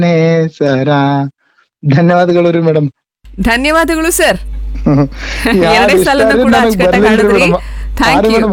ಸರ ಧನ್ಯವಾದಗಳು ರೀ ಮೇಡಮ್ ಧನ್ಯವಾದಗಳು ಸರ್ ಎರಡೇ ಸಾಲನ್ನು ಕೂಡ ಅಚ್ಚುಕಟ್ಟಾಗಿ ಹಾಡಿದ್ರಿ thank you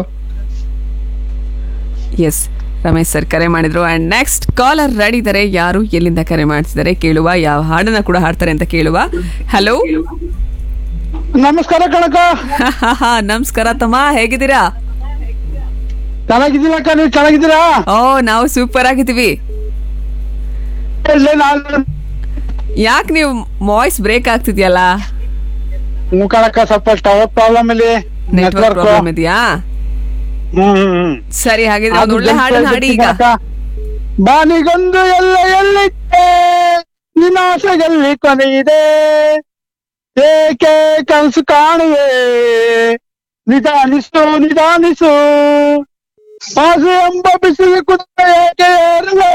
S Ramesh sir ಕರೆ ಮಾಡಿದ್ರು ಅಂಡ್ ನೆಕ್ಸ್ಟ್ ಕಾಲರ್ ರೆಡಿ ಇದ್ದಾರೆ ಯಾರು ಎಲ್ಲಿಂದ ಕರೆ ಮಾಡ್ತಿದ್ದಾರೆ ಕೇಳುವ ಯಾವ ಹಾಡನ್ನ ಕೂಡ ಹಾಡ್ತಾರೆ ಅಂತ ಕೇಳುವ ಹಲೋ ನಮಸ್ಕಾರ ಕಣಕ ನಮಸ್ಕಾರ ತಮ್ಮ ಹೇಗಿದ್ದೀರಾ ಚೆನ್ನಾಗಿದ್ದೀರಕ್ಕ ನೀವು ಚೆನ್ನಾಗಿದ್ದೀರಾ ಓ ನಾವು ಸೂಪರ್ ಆಗಿದ್ದೀವಿ ಇಲ್ಲೇ ನಾನು ಯಾಕೆ ನೀವು ವಾಯ್ಸ್ ಬ್ರೇಕ್ ಆಗ್ತಿದ್ಯಲ್ಲ ಹ್ಞೂ ಕಣಕ್ಕ ಸ್ವಲ್ಪ ಟವರ್ ಪ್ರಾಬ್ಲಮ್ ಇಲ್ಲಿ ನೆಟ್ವರ್ಕ್ ನೆಟ್ವರ್ಕ್ ಪ್ರಾಬ್ಲಮ್ ಇದೆಯಾ ಹ್ಮ್ ಹ್ಮ್ ಹ್ಮ್ ಸರಿ ಹಾಗಿದ್ರೆ ಒಂದು ಒಳ್ಳೆ ಹಾಡನ್ನ ಹಾಡಿ ಈಗ ಬಾನಿಗೊಂದು ಎಲ್ಲ ಎಲ್ಲಿದೆ ವಿನಾಶದಲ್ಲಿ ಕೊನೆಯಿದೆ ಏಕೆ ಕನಸು ಕಾಣುವೆ ನಿಧಾನಿಸು ನಿಧಾನಿಸು ಆಸೆ ಎಂಬ ಬಿಸಿಲು ಕುದಿತ ಏಕೆ ಏರುವೆ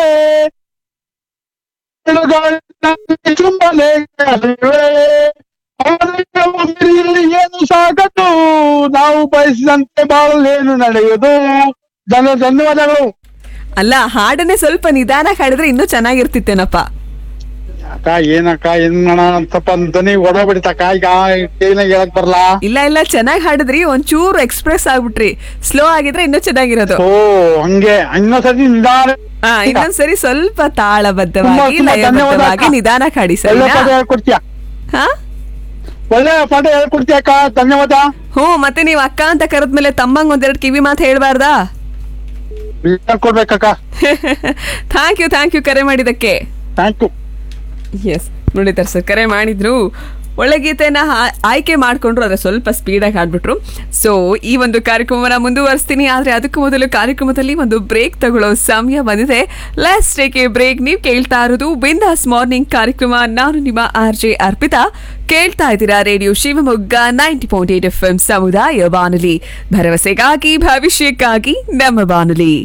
ಬಿಡುಗಾಳಿನಲ್ಲಿ ಚುಂಬನೆ ಕರೆಯುವೆ. ಅವನಿಗೆ ಒಮ್ಮೆಯಲ್ಲಿ ಏನು ಸಾಗದು ನಾವು ಬಯಸಿದಂತೆ ಬಾಳಲೇನು ನಡೆಯುವುದು ಧನ್ಯ ಧನ್ಯವಾದಗಳು ಅಲ್ಲ ಹಾಡನ್ನೇ ಸ್ವಲ್ಪ ನಿಧಾನ ಹಾಡಿದ್ರೆ ಇನ್ನೂ ಚೆನ್ನಾಗಿರ್ತಿತ್ತೇನಪ್ಪ ಅಕ್ಕ ಏನಕ್ಕ ಏನ್ ಮಾಡೋಣ ಸ್ವಲ್ಪ ಧ್ವನಿ ಹೊಡಬಿಡಿತಕ್ಕ ಈಗ ಏನಾಗ ಹೇಳಕ್ ಬರಲ್ಲ ಇಲ್ಲ ಇಲ್ಲ ಚೆನ್ನಾಗಿ ಹಾಡಿದ್ರಿ ಒಂಚೂರು ಎಕ್ಸ್ಪ್ರೆಸ್ ಆಗ್ಬಿಟ್ರಿ ಸ್ಲೋ ಆಗಿದ್ರೆ ಇನ್ನೂ ಚೆನ್ನಾಗಿರೋದು ಓ ಹಂಗೆ ಇನ್ನೊಂದ್ಸತಿ ನಿಧಾನ ಹಾ ಇನ್ನೊಂದ್ಸರಿ ಸ್ವಲ್ಪ ತಾಳಬದ್ಧವಾಗಿ ತುಂಬಾ, ತುಂಬಾ ಲಯಬದ್ಧವಾಗಿ ಧನ್ಯವಾದ. ನಿಧಾನ ಹಾಡಿ ಒಳ್ಳೆ ಸರಿನಾ ಪಾಠ ಹೇಳ್ಕೊಡ್ತೀಯ ಹಾ ಒಳ್ಳೆ ಪಾಠ ಹೇಳ್ಕೊಡ್ತೀಯ ಅಕ್ಕ ಧನ್ಯವಾದ ಹ್ಞೂ ಮತ್ತೆ ನೀವು ಅಕ್ಕ ಅಂತ ಕರೆದ್ಮೇಲೆ ತಮ್ಮಂಗ್ ಒಂದೆರಡು ಕಿವಿ ಮಾತು ಹೇಳ್ಬಾರ್ದಾ ಹೇಳ್ಕೊಡ್ಬೇಕಕ್ಕ ಥ್ಯಾಂಕ್ ಯು ಥ್ಯಾಂಕ್ ಯು ಕರೆ ಮಾಡಿದಕ್ಕೆ ಥ್ಯಾಂಕ್ ಯು ಎಸ್ ನೋಡಿದ್ದಾರೆ ಸರ್ ಕರೆ ಮಾಡಿದ್ರು ಒಳ್ಳೆ ಗೀತೆನ ಹಾ- ಆಯ್ಕೆ ಮಾಡ್ಕೊಂಡ್ರು ಅದ್ರ ಸ್ವಲ್ಪ ಸ್ಪೀಡಾಗಿ ಹಾಡ್ಬಿಟ್ರು ಸೊ ಈ ಒಂದು ಕಾರ್ಯಕ್ರಮವನ್ನ ಮುಂದುವರಿಸ್ತೀನಿ ಆದ್ರೆ ಅದಕ್ಕೂ ಮೊದಲು ಕಾರ್ಯಕ್ರಮದಲ್ಲಿ ಒಂದು ಬ್ರೇಕ್ ತಗೊಳ್ಳೋ ಸಮಯ ಬಂದಿದೆ ಲೆಸ್ ಟೇಕ್ ಎ ಬ್ರೇಕ್ ನೀವು ಕೇಳ್ತಾ ಇರೋದು ಬಿಂದಾಸ್ ಮಾರ್ನಿಂಗ್ ಕಾರ್ಯಕ್ರಮ ನಾನು ನಿಮ್ಮ ಆರ್ ಜೆ ಅರ್ಪಿತಾ ಕೇಳ್ತಾ ಇದ್ದೀರಾ radio Shivamogga ninety point eight F M ಸಮುದಾಯ ಬಾನುಲಿ ಭರವಸೆಗಾಗಿ ಭವಿಷ್ಯಕ್ಕಾಗಿ ನಮ್ಮ ಬಾನುಲಿ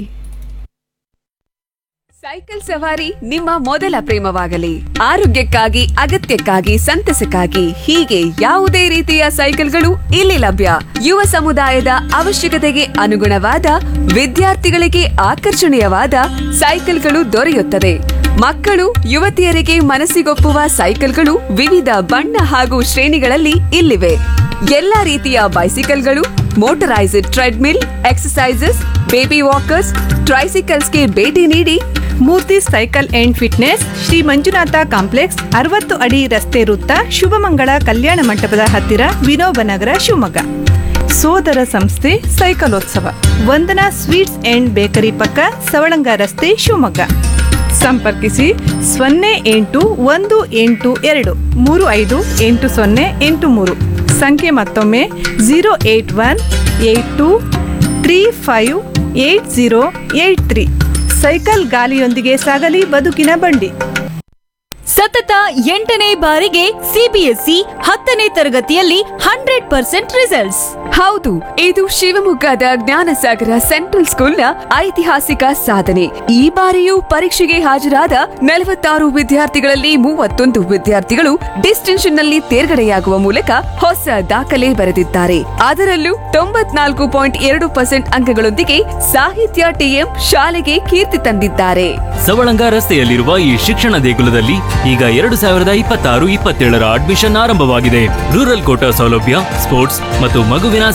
ಸೈಕಲ್ ಸವಾರಿ ನಿಮ್ಮ ಮೊದಲ ಪ್ರೇಮವಾಗಲಿ ಆರೋಗ್ಯಕ್ಕಾಗಿ ಅಗತ್ಯಕ್ಕಾಗಿ ಸಂತಸಕ್ಕಾಗಿ ಹೀಗೆ ಯಾವುದೇ ರೀತಿಯ ಸೈಕಲ್ಗಳು ಇಲ್ಲಿ ಲಭ್ಯ ಯುವ ಸಮುದಾಯದ ಅವಶ್ಯಕತೆಗೆ ಅನುಗುಣವಾದ ವಿದ್ಯಾರ್ಥಿಗಳಿಗೆ ಆಕರ್ಷಣೀಯವಾದ ಸೈಕಲ್ಗಳು ದೊರೆಯುತ್ತದೆ ಮಕ್ಕಳು ಯುವತಿಯರಿಗೆ ಮನಸ್ಸಿಗೊಪ್ಪುವ ಸೈಕಲ್ಗಳು ವಿವಿಧ ಬಣ್ಣ ಹಾಗೂ ಶ್ರೇಣಿಗಳಲ್ಲಿ ಇಲ್ಲಿವೆ ಎಲ್ಲಾ ರೀತಿಯ ಬೈಸಿಕಲ್ಗಳು motorised treadmill exercises baby walkers ಟ್ರೈಸಿಕಲ್ಸ್ಗೆ ಭೇಟಿ ನೀಡಿ Murthy cycle and fitness Shri Manjunatha complex ಅರವತ್ತು ಅಡಿ ರಸ್ತೆ ವೃತ್ತ ಶುಭಮಂಗಳ ಕಲ್ಯಾಣ ಮಂಟಪದ ಹತ್ತಿರ ವಿನೋಬ ನಗರ ಶಿವಮೊಗ್ಗ ಸೋದರ ಸಂಸ್ಥೆ ಸೈಕಲೋತ್ಸವ ವಂದನಾ ಸ್ವೀಟ್ಸ್ ಅಂಡ್ ಬೇಕರಿ ಪಕ್ಕ ಸವಳಂಗ ರಸ್ತೆ ಶಿವಮೊಗ್ಗ ಸಂಪರ್ಕಿಸಿ ಸೊನ್ನೆ ಎಂಟು ಒಂದು ಎಂಟು ಎರಡು ಮೂರು ಐದು ಎಂಟು ಸೊನ್ನೆ ಎಂಟು ಮೂರು ಸಂಖ್ಯೆ ಮತ್ತೊಮ್ಮೆ zero eight one eight two three five eight zero eight three cycle ಗಾಲಿಯೊಂದಿಗೆ ಸಾಗಲಿ ಬದುಕಿನ ಬಂಡಿ ಸತತ ಎಂಟನೇ ಬಾರಿಗೆ ಸಿಬಿಎಸ್ಇ ಹತ್ತನೇ ತರಗತಿಯಲ್ಲಿ ಹಂಡ್ರೆಡ್ ಪರ್ಸೆಂಟ್ ರಿಸಲ್ಟ್ಸ್ ಹೌದು ಇದು ಶಿವಮೊಗ್ಗದ ಜ್ಞಾನಸಾಗರ ಸೆಂಟ್ರಲ್ ಸ್ಕೂಲ್ನ ಐತಿಹಾಸಿಕ ಸಾಧನೆ ಈ ಬಾರಿಯೂ ಪರೀಕ್ಷೆಗೆ ಹಾಜರಾದ ನಲವತ್ತಾರು ವಿದ್ಯಾರ್ಥಿಗಳಲ್ಲಿ ಮೂವತ್ತೊಂದು ವಿದ್ಯಾರ್ಥಿಗಳು ಡಿಸ್ಟಿಂಕ್ಷನ್ ನಲ್ಲಿ ತೇರ್ಗಡೆಯಾಗುವ ಮೂಲಕ ಹೊಸ ದಾಖಲೆ ಬರೆದಿದ್ದಾರೆ ಅದರಲ್ಲೂ ತೊಂಬತ್ನಾಲ್ಕು ಪಾಯಿಂಟ್ ಎರಡು ಪರ್ಸೆಂಟ್ ಅಂಕಗಳೊಂದಿಗೆ ಸಾಹಿತ್ಯ ಟಿಎಂ ಶಾಲೆಗೆ ಕೀರ್ತಿ ತಂದಿದ್ದಾರೆ ಸವಳಂಗ ರಸ್ತೆಯಲ್ಲಿರುವ ಈ ಶಿಕ್ಷಣ ದೇಗುಲದಲ್ಲಿ ಈಗ ಎರಡು ಸಾವಿರದ ಇಪ್ಪತ್ತಾರು ಇಪ್ಪತ್ತೇಳರ ಅಡ್ಮಿಷನ್ ಆರಂಭವಾಗಿದೆ ರೂರಲ್ ಕೋಟಾ ಸೌಲಭ್ಯ ಸ್ಪೋರ್ಟ್ಸ್ ಮತ್ತು ಮಗುವಿನ